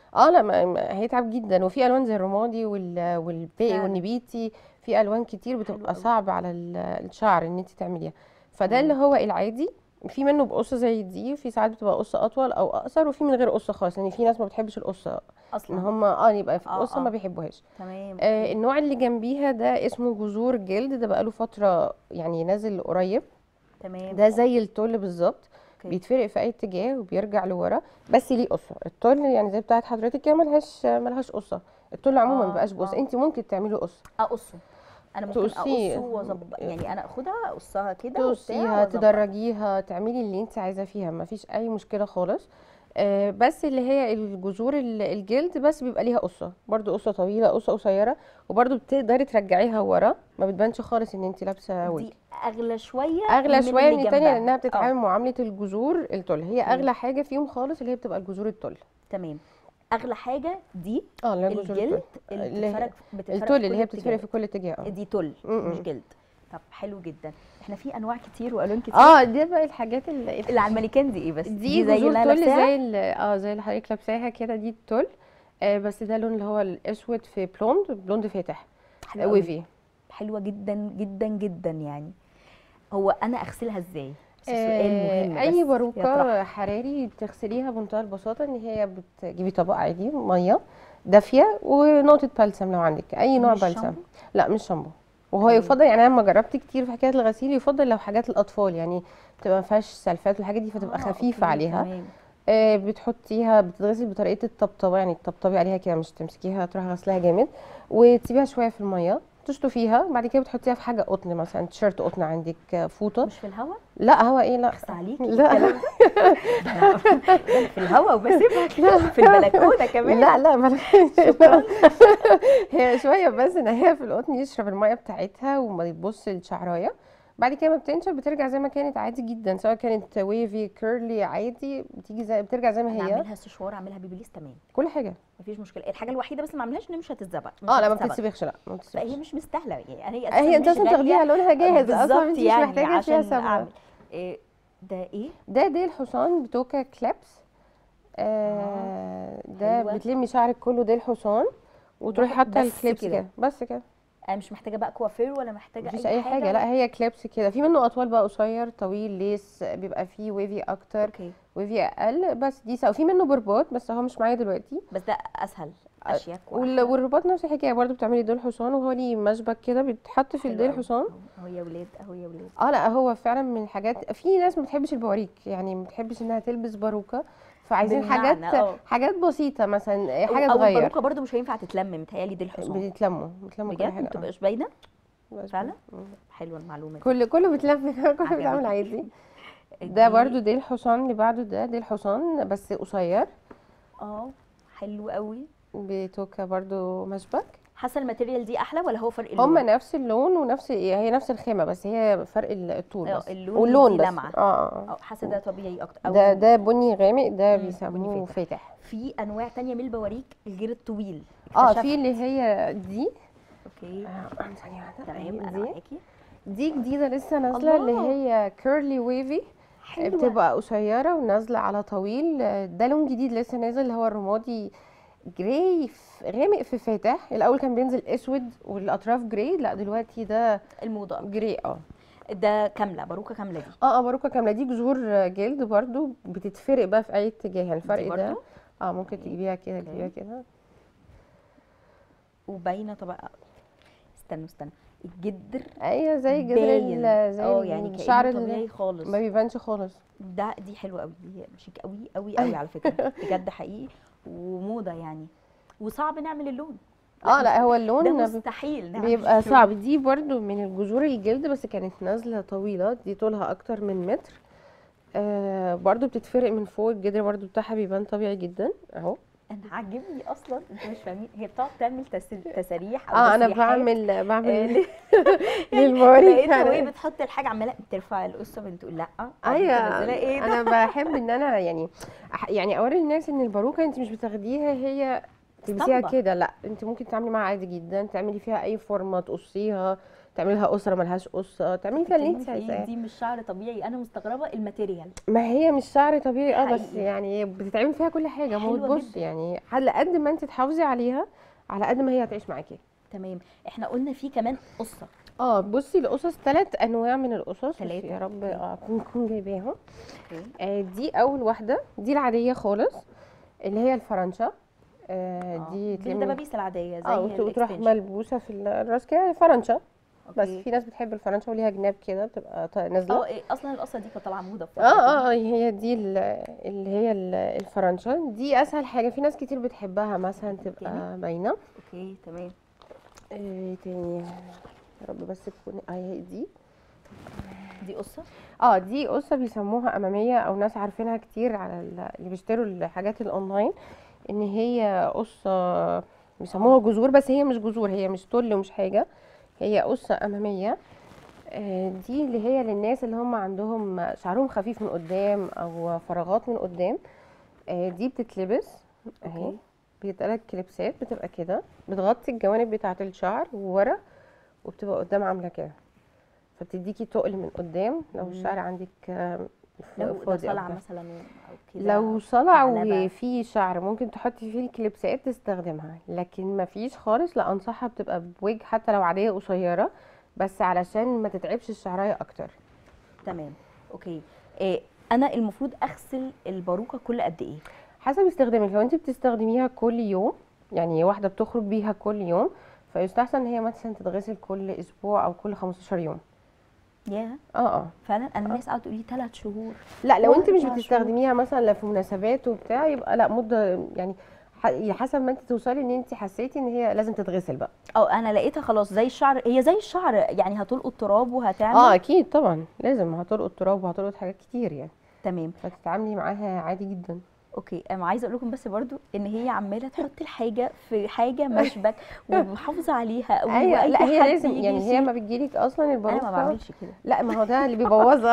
اه لا ما ما- هيتعب جدا وفي الوان زي الرمادي وال والباقي
فعلا.
والنبيتي في الوان كتير
حلو
بتبقى
قوي.
صعب على ال- الشعر ان انت تعمليها فده
تمام.
اللي هو العادي في منه بقصه زي دي في ساعات بتبقى قصه اطول او اقصر وفي من غير قصه خالص لان في ناس ما بتحبش القصه ان
اصلا
هم اه يبقى في
آه،
قصه
آه.
ما بيحبوهاش
تمام
آه
أوكي.
النوع اللي جنبيها ده اسمه جذور جلد ده بقاله فتره يعني نازل قريب
تمام
ده زي التول بالظبط
أوكي.
بيتفرق في اي اتجاه وبيرجع لورا بس ليه قصه التول يعني زي بتاعت حضرتك كده ملهاش ملهاش قصه التول عموما
آه،
ما بيبقاش بقصه
آه.
انت ممكن تعملي قصه
اقصه انا ممكن
تقصيه.
اقصه واظبط يعني انا اخدها اقصها كده
تقصيها
وبتاع وأظبط.
تدرجيها تعملي اللي انت عايزاه فيها ما فيش اي مشكله خالص آه، بس اللي هي الجذور ال- الجلد بس بيبقى ليها قصه برضو قصه طويله قصه قصيره وبرضو بتقدري ترجعيها ورا ما بتبانش خالص ان انت لابسه ويج
دي اغلى شويه
اغلى شويه
اللي
من التانية
جنبها.
لانها
آه،
بتتعامل معامله الجذور التل هي
أوكي.
اغلى حاجه فيهم خالص اللي هي بتبقى الجذور التل
تمام اغلى حاجه دي
اه اللي هي جذور
الجلد
التل
اللي
اللي هي-
بتتفرج بتتفرج
التل
في
اللي
كل
هي بتتفرق
اتجاه.
في كل اتجاه اه
دي تل
م-م.
مش جلد طب حلو جدا احنا في انواع كتير والوان كتير
اه دي بقى الحاجات اللي
اللي على المانيكان دي ايه بس
دي
زي
جذور
اللي أنا
تل
لابساها؟
زي ال- اه زي اللي حضرتك لابساها كده دي التل آه بس ده لون اللي هو الاسود في بلوند بلوند فاتح
حلوة أوي.
ويفي
حلوه جدا جدا جدا يعني هو انا اغسلها ازاي بس سؤال
آه،
مهم
اي
بس يطرح.
باروكه حراري بتغسليها بمنتهى البساطه ان هي بتجيبي طبق عادي ميه دافيه ونقطه بلسم لو عندك اي نوع
مش
بلسم
شامبو؟
لا مش شامبو وهو
تمام.
يفضل يعني انا لما جربت كتير في حكايه الغسيل يفضل لو حاجات الاطفال يعني بتبقى ما فيهاش سلفات والحاجات دي فتبقى
آه،
خفيفه
أوكي،
عليها
تمام.
آه، بتحطيها بتتغسل بطريقه الطبطبه يعني تطبطبي عليها كده مش تمسكيها تروحي غسلها جامد وتسيبيها شويه في الميه تشطفيها بعد كده بتحطيها في حاجه قطن مثلا تيشيرت قطن عندك آه، فوطه
مش في الهوا
لا هو ايه لا
اخس عليكي
لا.
الكلام ده. في الهوا وبسيبها كده في البلكونه كمان
لا لا بلاش هي شويه بس ان هي في القطن يشرب الميه بتاعتها وما يبص الشعرايه بعد كده ما بتنشف بترجع زي ما كانت عادي جدا سواء كانت ويفي كيرلي عادي بتيجي زي بترجع زي ما
انا
هي
اعملها سشوار اعملها بيبيليس تمام
كل حاجه
مفيش مشكله الحاجه الوحيده بس ما اعملهاش ان مش هتتزبق مش
اه لا ما
هتتسبق.
بتتسبخش لا ما
لا
بتتسبخش
هي مش مستاهله يعني هي
هي انت
مش
اصلا
غالية.
تاخديها لونها جاهز اصلا
بالظبط
انت مش
يعني
محتاجه فيها
عشان
سبب
اعمل إيه ده ايه
ده ديل حصان بتوكا كلابس آه ده
حلوة.
بتلمي شعرك كله ديل حصان وتروحي
واحد
حاطه
بس
الكليبس
كده.
كده بس كده
انا مش محتاجه بقى كوافير ولا محتاجه
مفيش
اي
اي حاجه لا هي كليبس كده في منه اطول بقى قصير طويل ليس بيبقى فيه ويفي اكتر
اوكي
ويفي اقل بس دي سوا في منه برباط بس هو مش معايا دلوقتي
بس ده اسهل اشيك
وال- والرباط نفس الحكايه برضو بتعملي ديل حصان وهو ليه مشبك كده بيتحط في الديل حصان
اهو يا ولاد اهو يا ولاد
اه لا هو فعلا من الحاجات في ناس ما بتحبش البواريك يعني ما بتحبش انها تلبس باروكه فعايزين
بالمعنى،
حاجات
اه.
حاجات بسيطه مثلا حاجه
او
تغير
الباروكه برضو مش هينفع تتلم متهيألي دي الحصان
بيتلموا بيتلموا كل
بجد ما
حاجه آه.
تبقاش باينه
بس
فعلا؟
مم.
حلوه المعلومه دي
كل كله بيتلم كله بيتعمل
عجبتني.
عادي ده
دي-
برضو ديل حصان اللي بعده ده ديل حصان بس قصير
اه حلو قوي
بتوكا برضو مشبك
حاسه الماتيريال دي احلى ولا هو فرق اللون
هما نفس اللون ونفس هي نفس الخامه بس هي فرق الطول
اه،
بس
اللون
واللون
ودي
بس
لمعة.
اه اه
اه حاسه ده طبيعي اكتر
آه. ده ده بني غامق ده
مم، بني
بيسموه
فاتح.
فاتح
في انواع تانية من البواريك غير الطويل
اه
اكتشفت.
في اللي هي دي
اوكي
آه، ثانية واحدة.
تمام انا
دي
معاكي
دي جديدة لسه نازلة اللي
الله.
هي كيرلي ويفي
حلوه
بتبقى قصيرة ونازلة على طويل ده لون جديد لسه نازل اللي هو الرمادي جراي في- غامق في فاتح الاول كان بينزل اسود والاطراف جراي لا دلوقتي ده
الموضه أكتر.
جراي اه
ده كامله باروكه كامله دي
اه اه باروكه كامله دي جذور جلد برضو بتتفرق بقى في اي اتجاه يعني الفرق
دي
ده
برضو؟
اه ممكن تجيبيها كده
اوكي.
تجيبيها كده
وباينه طبعا استنوا استنوا الجدر
ايوه زي جذر
باين
ال- زي
اه
ال-
يعني
الشعر
كأنه
ال-
طبيعي خالص
ما بيبانش خالص
ده دي حلوه قوي دي شيك قوي قوي قوي على فكره بجد حقيقي وموضه يعني وصعب نعمل اللون
اه لا هو
ده
اللون
مستحيل نعمل
بيبقى
اللون.
صعب دي برضو من الجذور الجلد بس كانت نازله طويله دي طولها اكتر من متر آه برضو بتتفرق من فوق الجدر برضو بتاعها بيبان طبيعي جدا اهو
انا عاجبني اصلا انتوا مش فاهمين هي بتقعد تعمل تس- تساريح او
اه انا
تسريحات.
بعمل
آه،
بعمل
ليه؟
للمواريث
لقيته وهي
يعني.
بتحط الحاجه عماله ترفع القصه بتقول لا
ايوه
منزله ايه ده
انا بحب ان انا يعني أح- يعني اوري الناس ان الباروكه انت مش بتاخديها هي تلبسيها
اسطمبة.
كده لا انت ممكن تعملي معاها عادي جدا تعملي فيها اي فورمه تقصيها تعملها قصه ملهاش قصه تعملي فيها اللي انت
بتتكلمي في إيه؟
عايزاه
دي مش شعر طبيعي انا مستغربه الماتيريال
ما هي مش شعر طبيعي اه بس
حقيقي.
يعني بتتعمل فيها كل حاجه ما هو
حلوة
تبص
جدا.
يعني على قد ما انت تحافظي عليها على قد ما هي هتعيش معاكي
تمام احنا قلنا في كمان قصه
اه بصي القصص ثلاث انواع من القصص بس
تلاتة.
يا رب اه اكون أكون جايباهم
اوكي
آه دي اول واحده دي العاديه خالص اللي هي الفرنشه آه
آه،
دي
دي
تعمل-
الدبابيس العاديه زي
اه وت- وتروح
الإكستنشن.
ملبوسه في الراس كده فرنشه بس
أوكي.
في ناس بتحب الفرنشه وليها جناب كده بتبقى ط- نازله
اه إيه، اصلا القصه دي كانت طالعه موضه في
اه اه اه هي دي ال- اللي هي ال- الفرنشه دي اسهل حاجه في ناس كتير بتحبها مثلا تبقى باينه
اوكي تمام
آه، ايه تاني يا رب بس تكون اه هي دي
دي قصه
اه دي قصه بيسموها اماميه او ناس عارفينها كتير على ال- اللي بيشتروا الحاجات الاونلاين ان هي قصه بيسموها جذور بس هي مش جذور هي مش طل ومش حاجه هي قصه اماميه آه، دي اللي هي للناس اللي هم عندهم شعرهم خفيف من قدام او فراغات من قدام آه، دي بتتلبس اهي
أوكي.
بتلات كليبسات بتبقى كده بتغطي الجوانب بتاعه الشعر وورا وبتبقى قدام عامله كده فبتديكي تقل من قدام لو
مم.
الشعر عندك آه، ف-
لو لو
فاضي أو
طلع
كده.
مثلا او كده
لو صلع
معلبة.
وفي شعر ممكن تحطي فيه الكليبسات تستخدمها لكن ما فيش خالص لا انصحها بتبقى بويج حتى لو عاديه قصيره بس علشان ما تتعبش الشعرايه اكتر
تمام اوكي إيه انا المفروض اغسل الباروكه كل قد ايه
حسب استخدامك لو انت بتستخدميها كل يوم يعني واحده بتخرج بيها كل يوم فيستحسن ان هي مثلا تتغسل كل اسبوع او كل 15 يوم
يا
اه اه
فعلا انا الناس قعدت تقول لي ثلاث شهور
لا لو انت مش
وأربع
بتستخدميها مثلا لا في مناسبات وبتاع يبقى لا مده يعني ح- حسب ما انت توصلي ان انت حسيتي ان هي لازم تتغسل بقى
او انا لقيتها خلاص زي الشعر هي زي الشعر يعني هتلقط تراب وهتعمل
اه اكيد طبعا لازم هتلقط تراب وهتلقط حاجات كتير يعني
تمام
فتتعاملي معاها عادي جدا
اوكي انا عايزه اقول لكم بس برضو ان هي عماله تحط الحاجه في حاجه مشبك ومحافظه عليها
ايوه
وأي
لا هي
حد
لازم
يجي
يعني هي
يشيل-
ما بتجيلك اصلا
انا
الباروكه
ما بعملش كده
لا ما هو ده اللي بيبوظها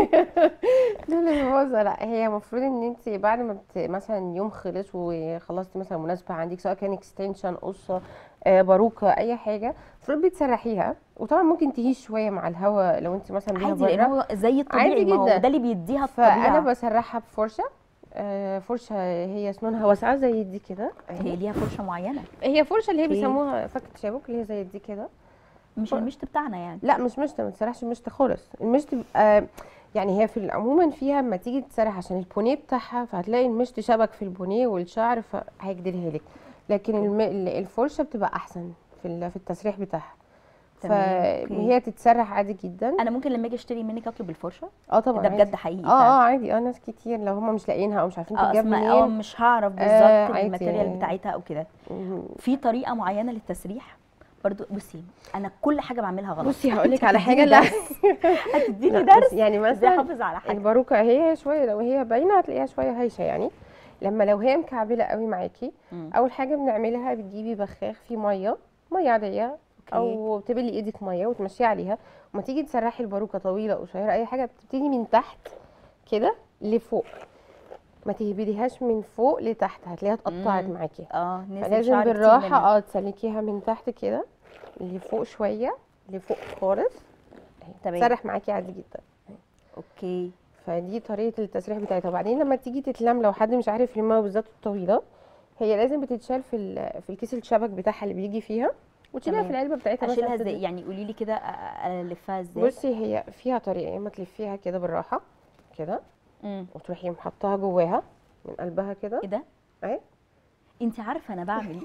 ده اللي بيبوظها لا هي المفروض ان انت بعد ما بت... مثلا يوم خلص وخلصتي مثلا مناسبه عندك سواء كان اكستنشن قصه آه، باروكه اي حاجه المفروض بتسرحيها وطبعا ممكن تهيش شويه مع الهواء لو انت مثلا بيها
عادي لان
بره
هو زي الطبيعي
عادي
ما هو
جدا.
ده اللي بيديها
فانا
الطبيعه
بسرحها بفرشه آه، فرشه هي اسنانها واسعه زي دي كده
هي ليها فرشه معينه
هي فرشه اللي هي
أوكي.
بيسموها فكه شابوك اللي هي زي دي كده
مش
فر-
المشط بتاعنا يعني
لا مش مشط ما تسرحش مشط خالص المشط بيبقى يعني هي في عموما فيها اما تيجي تسرح عشان البونيه بتاعها فهتلاقي المشط شبك في البونيه والشعر فهيجدلها لك لكن الم... الفرشه بتبقى احسن في ال- في التسريح بتاعها
تمام، أوكي.
فهي تتسرح عادي جدا
انا ممكن لما اجي اشتري منك اطلب الفرشه
اه طبعا
ده
عادي.
بجد حقيقي
اه
فعلا.
اه عادي اه ناس كتير لو هم مش لاقيينها او مش عارفين
اه
تتجاب
اسمع اه
منين
مش هعرف
آه،
بالظبط
عادي.
الماتيريال بتاعتها او كده
مم.
في طريقه معينه للتسريح برضو بصي انا كل حاجه بعملها غلط
بصي هقول لك
أنت
على
هتديني
حاجه لا
درس هتديني
لا،
درس
بصي، يعني
ازاي
مثلا
احافظ على حاجه
الباروكه هي شويه لو هي باينه هتلاقيها شويه هايشه يعني لما لو هي مكعبله قوي معاكي
مم.
اول حاجه بنعملها بتجيبي بخاخ فيه ميه ميه عاديه او تبلي ايدك ميه وتمشي عليها وما تيجي تسرحي الباروكه طويله قصيره اي حاجه بتبتدي من تحت كده لفوق ما تهبديهاش من فوق لتحت هتلاقيها اتقطعت
مم.
معاكي
اه نزل
فلازم
شعر كتير
بالراحه
منها.
اه تسلكيها من تحت كده لفوق شويه لفوق خالص
تمام.
تسرح معاكي عادي جدا
اوكي
فدي طريقه التسريح بتاعتها وبعدين لما تيجي تتلم لو حد مش عارف يلمها بالذات الطويله هي لازم بتتشال في ال- في الكيس الشبك بتاعها اللي بيجي فيها وتشيلها
تمام.
في العلبه بتاعتها مثلا
اشيلها
في
ازاي
الد-
يعني قولي لي كده أ- أ- الفها ازاي
بصي هي فيها طريقه يا اما تلفيها كده بالراحه كده
مم.
وتروحي محطاها جواها من قلبها كده
ايه ده
اهي
انت عارفه انا بعمل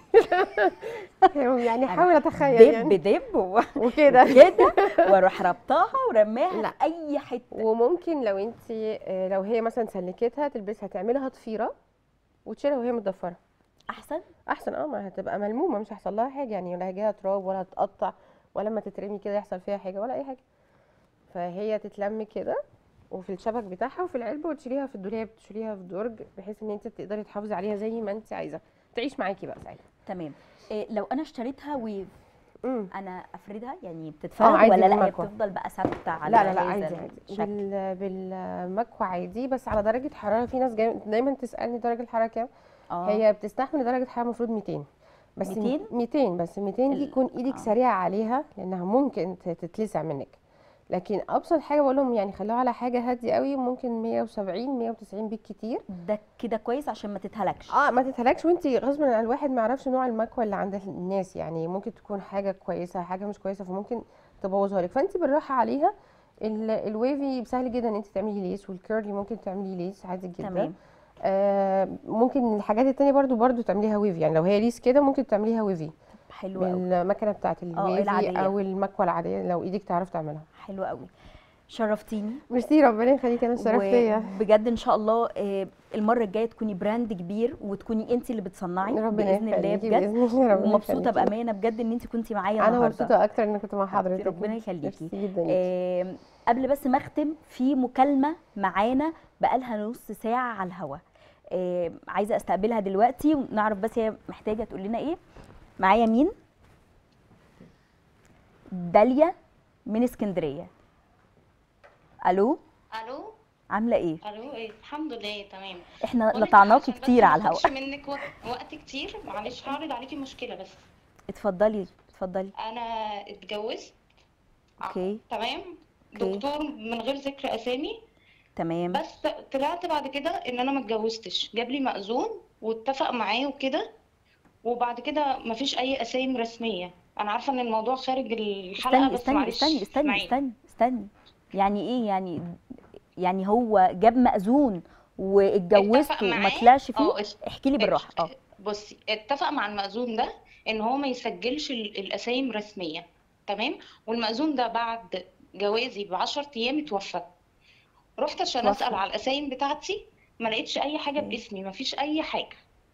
يعني
أنا
حاول اتخيل
دب
يعني
دب و-
وكده
كده واروح ربطاها ورماها
لا.
في اي حته
وممكن لو انت لو هي مثلا سلكتها تلبسها تعملها ضفيره وتشيلها وهي متضفره
احسن
احسن اه ما هتبقى ملمومه مش هيحصل لها حاجه يعني ولا هيجيها تراب ولا هتقطع ولا لما تترمي كده يحصل فيها حاجه ولا اي حاجه فهي تتلم كده وفي الشبك بتاعها وفي العلبه وتشيليها في الدولاب تشيليها في درج بحيث ان انت تقدري تحافظي عليها زي ما انت عايزه تعيش معاكي بقى ساعتها
تمام إيه لو انا اشتريتها ويف
امم
انا افردها يعني بتتفرد
عادي
ولا لا هي
بالمكوى.
بتفضل بقى ثابته على
لا لا لا
هذا
عادي عادي
الشكل
بال بالمكوى عادي بس على درجه حراره في ناس جاي دايما تسالني درجه الحراره كام
اه
هي بتستحمل درجه حراره المفروض 200 بس
200
200 بس 200 دي
ال-
يكون ايدك
آه.
سريعه عليها لانها ممكن ت- تتلسع منك لكن ابسط حاجه بقول لهم يعني خلوها على حاجه هاديه قوي ممكن 170 190 بالكتير
ده كده كويس عشان ما تتهلكش
اه ما تتهلكش وانت غصب عن الواحد ما يعرفش نوع المكوى اللي عند الناس يعني ممكن تكون حاجه كويسه حاجه مش كويسه فممكن تبوظها لك فانت بالراحه عليها ال- الويفي سهل جدا ان انت تعملي ليس والكيرلي ممكن تعملي ليس عادي جدا
تمام
آه ممكن الحاجات التانية برضو برضو تعمليها ويفي يعني لو هي ليس كده ممكن تعمليها ويفي
حلو قوي
بالمكنه بتاعت الويفي
العادية.
او المكوه العاديه لو ايدك تعرف تعملها
حلو قوي شرفتيني
ميرسي ربنا يخليك انا الشرف ليا
بجد ان شاء الله آه، المره الجايه تكوني براند كبير وتكوني انت اللي بتصنعي
ربنا
باذن الله
يخليكي
بجد
باذن الله ربنا
ومبسوطه
يخليكي.
بامانه بجد ان انت كنتي معايا
انا
النهارده
مبسوطه اكتر ان كنت مع
حبيبتي،
حضرتك
ربنا يخليكي.
ميرسي جدا ليكي.
آه، قبل بس ما اختم في مكالمه معانا بقالها نص ساعه على الهوا آه، عايزه استقبلها دلوقتي ونعرف بس هي محتاجه تقول لنا ايه معايا مين داليا من اسكندريه الو
الو
عامله ايه
الو ايه الحمد لله تمام
احنا
بقولك
لطعناكي
عشان بس
كتير
ما
على الهوا
اخدش منك وقت, وقت كتير معلش هعرض عليكي مشكله بس
اتفضلي اتفضلي
انا اتجوزت ع-
اوكي
تمام
اوكي.
دكتور من غير ذكر اسامي
تمام
بس طلعت بعد كده ان انا ما اتجوزتش جاب لي مأذون واتفق معاه وكده وبعد كده مفيش اي اسامي رسميه انا عارفه ان الموضوع خارج الحلقه
استني
بس
استني
معلش
استني استني
اسمعيني.
استني استني يعني ايه يعني يعني هو جاب مأذون واتجوزته وما
معاه؟
طلعش فيه
اه، ات-
احكي لي بالراحه اه
بصي اتفق مع المأذون ده ان هو ما يسجلش ال- الاسامي رسميه تمام والمأذون ده بعد جوازي ب 10 ايام اتوفى رحت عشان
توفى.
اسال على الاسامي بتاعتي ما لقيتش اي حاجه
اوكي.
باسمي ما فيش اي حاجه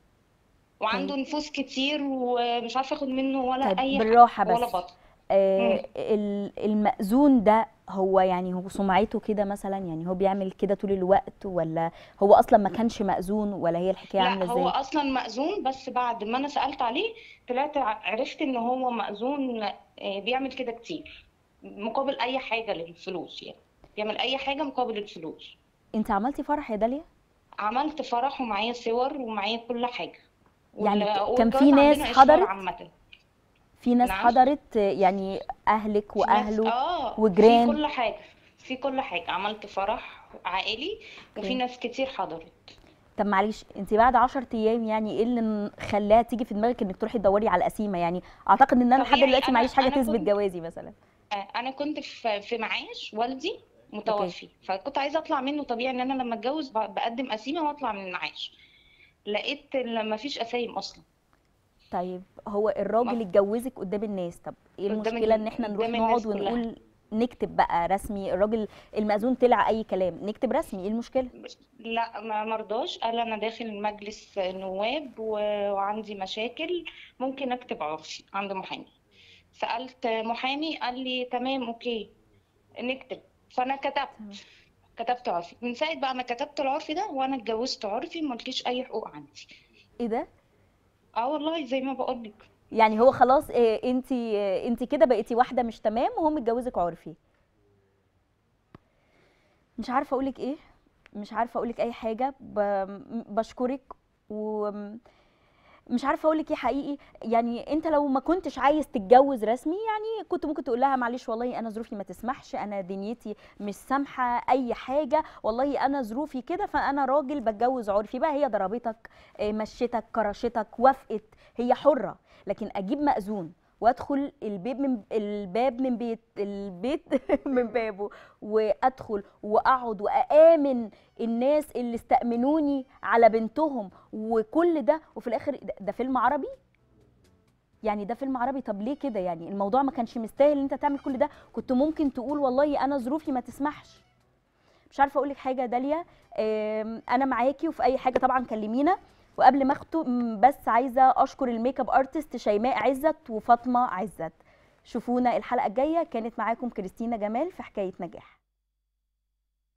وعنده
طيب.
نفوس كتير ومش عارفه اخد منه ولا
طيب
اي
بالراحه
حاجه ولا
بس
بطل
آه ال- المأذون ده هو يعني هو سمعته كده مثلا يعني هو بيعمل كده طول الوقت ولا هو اصلا ما كانش مأذون ولا هي الحكايه
لا
عامله
هو
ازاي
اصلا مأذون بس بعد ما انا سألت عليه طلعت ع- عرفت ان هو مأذون آه، بيعمل كده كتير مقابل اي حاجه للفلوس يعني بيعمل اي حاجه مقابل الفلوس
انت عملتي فرح يا داليا
عملت فرح ومعايا صور ومعايا كل حاجة
يعني
وال-
كان في
والجواز
ناس
عندنا إشهار
حضرت؟
عامة
في ناس
نعم.
حضرت آه، يعني اهلك
في ناس-
واهله
اه
وجيران.
في كل حاجة في كل حاجة عملت فرح عائلي وفي
اوكي.
ناس كتير حضرت
طب معلش انت بعد 10 ايام يعني ايه اللي م- خلاها تيجي في دماغك انك تروحي تدوري على قسيمه يعني اعتقد ان انا لحد
طبيعي،
دلوقتي
أنا-
معيش حاجه
أنا
تثبت
كنت-
جوازي مثلا
آه، انا كنت في في معاش والدي متوفي فكنت عايزة اطلع منه طبيعي ان انا لما اتجوز ب- بقدم قسيمة واطلع من المعاش لقيت ان مفيش قسايم اصلا
طيب هو الراجل
ما-
اتجوزك قدام الناس طب ايه
قدام
المشكله
ال-
ان احنا
قدام
نروح
الناس
نقعد
كلها.
ونقول نكتب بقى رسمي الراجل المأذون طلع اي كلام نكتب رسمي ايه المشكله
لا ما مرضاش قال انا داخل مجلس نواب و- وعندي مشاكل ممكن اكتب عرفي عند محامي سألت محامي قال لي تمام اوكي نكتب فانا
تمام.
كتبت كتبت عرفي من ساعة بقى ما كتبت العرفي ده وانا اتجوزت عرفي ملكيش اي حقوق عندي
ايه ده
اه والله زي ما بقول لك
يعني هو خلاص اه انت اه انت كده بقيتي واحده مش تمام وهو متجوزك عرفي مش عارفه اقولك ايه مش عارفه اقولك اي حاجه ب- بشكرك ومش عارفه اقولك ايه حقيقي يعني انت لو ما كنتش عايز تتجوز رسمي يعني كنت ممكن تقول لها معلش والله انا ظروفي ما تسمحش انا دنيتي مش سامحه اي حاجه والله انا ظروفي كده فانا راجل بتجوز عرفي بقى هي ضربتك اه، مشيتك كرشتك وافقت هي حره لكن اجيب مأذون وادخل الباب من الباب من بيت البيت من بابه وادخل واقعد وامن الناس اللي استأمنوني على بنتهم وكل ده وفي الاخر ده, ده فيلم عربي يعني ده فيلم عربي طب ليه كده يعني الموضوع ما كانش مستاهل ان انت تعمل كل ده كنت ممكن تقول والله انا ظروفي ما تسمحش مش عارفه اقول لك حاجه يا داليا آم، انا معاكي وفي اي حاجه طبعا كلمينا وقبل ما اختم بس عايزه اشكر الميك اب ارتست شيماء عزت وفاطمه عزت شوفونا الحلقه الجايه كانت معاكم كريستينا جمال في حكايه نجاح